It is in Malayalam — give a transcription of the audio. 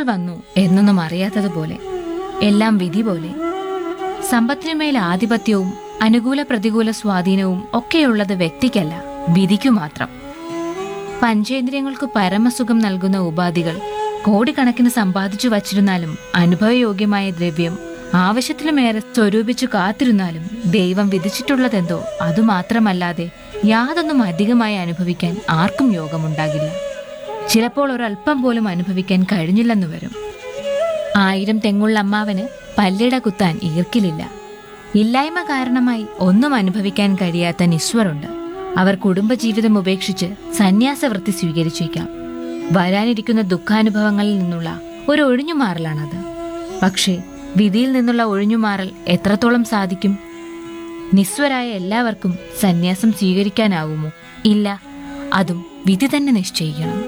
വന്നു എന്നൊന്നും അറിയാത്തതുപോലെ എല്ലാം വിധി പോലെ സമ്പത്തിനുമേൽ ആധിപത്യവും അനുകൂല പ്രതികൂല സ്വാധീനവും ഒക്കെയുള്ളത് വ്യക്തിക്കല്ല വിധിക്കു മാത്രം പഞ്ചേന്ദ്രിയങ്ങൾക്ക് പരമസുഖം നൽകുന്ന ഉപാധികൾ കോടിക്കണക്കിന് സമ്പാദിച്ചു വച്ചിരുന്നാലും അനുഭവയോഗ്യമായ ദ്രവ്യം ആവശ്യത്തിലുമേറെ സ്വരൂപിച്ചു കാത്തിരുന്നാലും ദൈവം വിധിച്ചിട്ടുള്ളതെന്തോ അതുമാത്രമല്ലാതെ യാതൊന്നും അധികമായി അനുഭവിക്കാൻ ആർക്കും യോഗമുണ്ടാകില്ല ചിലപ്പോൾ ഒരല്പം പോലും അനുഭവിക്കാൻ കഴിഞ്ഞില്ലെന്നു വരും ആയിരം തെങ്ങുള്ള അമ്മാവന് പല്ലിട കുത്താൻ ഈർക്കിലില്ല ഇല്ലായ്മ കാരണമായി ഒന്നും അനുഭവിക്കാൻ കഴിയാത്ത നിസ്വറുണ്ട് അവർ കുടുംബജീവിതം ഉപേക്ഷിച്ച് സന്യാസവൃത്തി സ്വീകരിച്ചേക്കാം വരാനിരിക്കുന്ന ദുഃഖാനുഭവങ്ങളിൽ നിന്നുള്ള ഒരു ഒഴിഞ്ഞുമാറലാണത് പക്ഷേ വിധിയിൽ നിന്നുള്ള ഒഴിഞ്ഞുമാറൽ എത്രത്തോളം സാധിക്കും നിസ്വരായ എല്ലാവർക്കും സന്യാസം സ്വീകരിക്കാനാവുമോ ഇല്ല അതും വിധി തന്നെ നിശ്ചയിക്കണം